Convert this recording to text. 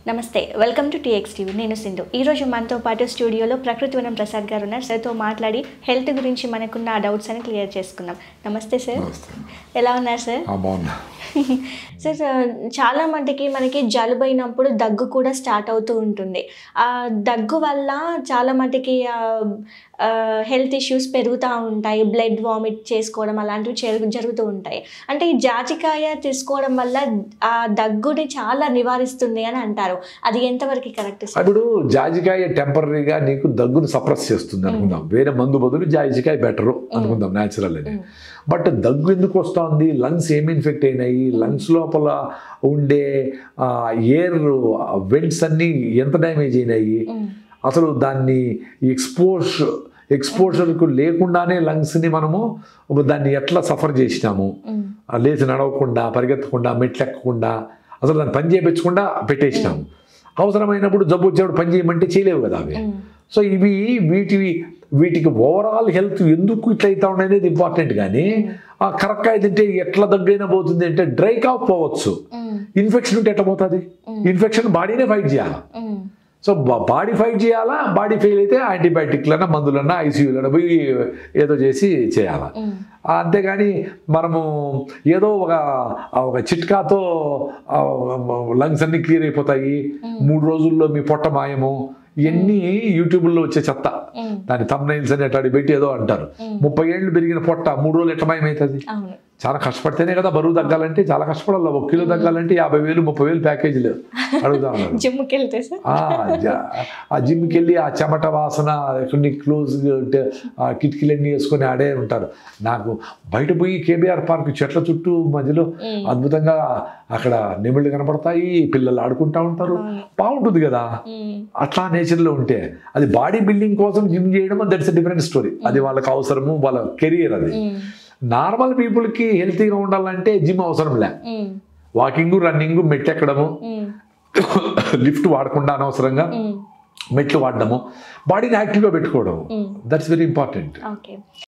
నమస్తే welcome to TX TV నేను సింధు ఈరోజు మనతో పాటు స్టూడియోలో ప్రకృతి వనం ప్రసాద్ గారు ఉన్నారు సార్తో మాట్లాడి హెల్త్ గురించి మనకున్న ఆ డౌట్స్ అని క్లియర్ చేసుకుందాం నమస్తే సార్ నమస్తే ఎలా ఉన్నారు సార్ ఆ, బాగున్నా సార్ చాలా మటుకి మనకి జలుబు అయినప్పుడు దగ్గు కూడా స్టార్ట్ అవుతూ ఉంటుంది ఆ దగ్గు వల్ల చాలా మటుకి హెల్త్ ఇష్యూస్ పెరుగుతూ ఉంటాయి బ్లడ్ వామిట్ చేసుకోవడం అలాంటివి జరుగు జరుగుతూ ఉంటాయి అంటే ఈ జాజికాయ తీసుకోవడం వల్ల ఆ దగ్గుని చాలా నివారిస్తుంది అని అంటారు అది ఎంతవరకు కరెక్ట్ సార్ ఇప్పుడు జాజికాయ టెంపరీగా నీకు దగ్గును సప్రెస్ చేస్తుంది అనుకుందాం వేరే మందు బదులు జాజికాయ బెటర్ అనుకుందాం న్యాచురల్ అని బట్ దగ్గు ఎందుకు వస్తుంది లంగ్స్ ఏమి ఇన్ఫెక్ట్ అయినాయి లంగ్స్ లోపల ఉండే ఎయిర్ వెంట్స్ అన్నీ ఎంత డ్యామేజ్ అయినాయి అసలు దాన్ని ఎక్స్పోజ్ ఎక్స్పోజర్కు లేకుండానే లంగ్స్ని మనము దాన్ని ఎట్లా సఫర్ చేసినాము ఆ లేచి నడవకుండా పరిగెత్తకుండా మెట్లు ఎక్కకుండా అసలు దాన్ని పని చేయించకుండా పెట్టేసినాము అవసరమైనప్పుడు జబ్బు వచ్చేప్పుడు పని చేయమంటే చేయలేవు కదా అవి సో ఇవి వీటివి వీటికి ఓవరాల్ హెల్త్ ఎందుకు ఇట్లా అవుతా ఉండేది ఇంపార్టెంట్ కానీ ఆ కరక్కాయ తింటే ఎట్లా దగ్గైనా పోతుంది అంటే డ్రై కాఫ్ పోవచ్చు ఇన్ఫెక్షన్ ఉంటే ఎట్లా పోతుంది ఇన్ఫెక్షన్ బాడీనే ఫైట్ చేయాలి సో బాడీ ఫైట్ చేయాలా బాడీ ఫెయిల్ అయితే యాంటీబయాటిక్లన్నా మందులన్నా ఐసీయూలన్నా పోయి ఏదో చేసి చేయాలా అంతేగాని మనము ఏదో ఒక ఒక చిట్కాతో లంగ్స్ అన్ని క్లియర్ అయిపోతాయి మూడు రోజుల్లో మీ పొట్ట మాయము ఇవన్నీ యూట్యూబ్లో వచ్చే చెత్త దాని తమ్నైల్స్ అని అట్లాంటి పెట్టి ఏదో అంటారు ముప్పై ఏళ్ళు పెరిగిన పొట్ట మూడు రోజులు ఎట్ట మాయమవుతుంది అవును చాలా కష్టపడితేనే కదా బరువు తగ్గాలంటే చాలా కష్టపడాలి ఒక కిలో తగ్గాలంటే యాభై వేలు ముప్పై వేలు ప్యాకేజీలు అడుగుతా ఉన్నారు జిమ్కి వెళ్తే సార్ ఆ, జ- ఆ జిమ్కి వెళ్ళి ఆ చెమట వాసన కొన్ని క్లోజ్ ఆ కిటికీలన్నీ వేసుకొని ఆడే ఉంటారు నాకు బయట పోయి కేబీఆర్ పార్క్ చెట్ల చుట్టూ మధ్యలో అద్భుతంగా అక్కడ నెమిళ్ళు కనపడతాయి పిల్లలు ఆడుకుంటా ఉంటారు బాగుంటుంది కదా అట్లా నేచర్లో ఉంటే అది బాడీ బిల్డింగ్ కోసం జిమ్ చేయడం దట్స్ డిఫరెంట్ స్టోరీ అది వాళ్ళకి అవసరము వాళ్ళ కెరియర్ అది నార్మల్ పీపుల్కి హెల్తీగా ఉండాలంటే జిమ్ అవసరం లే వాకింగ్ రన్నింగ్ మెట్టెక్కడము లిఫ్ట్ వాడకుండా అనవసరంగా మెట్లు వాడడము బాడీని యాక్టివ్గా పెట్టుకోవడం దట్స్ వెరీ ఇంపార్టెంట్ ఓకే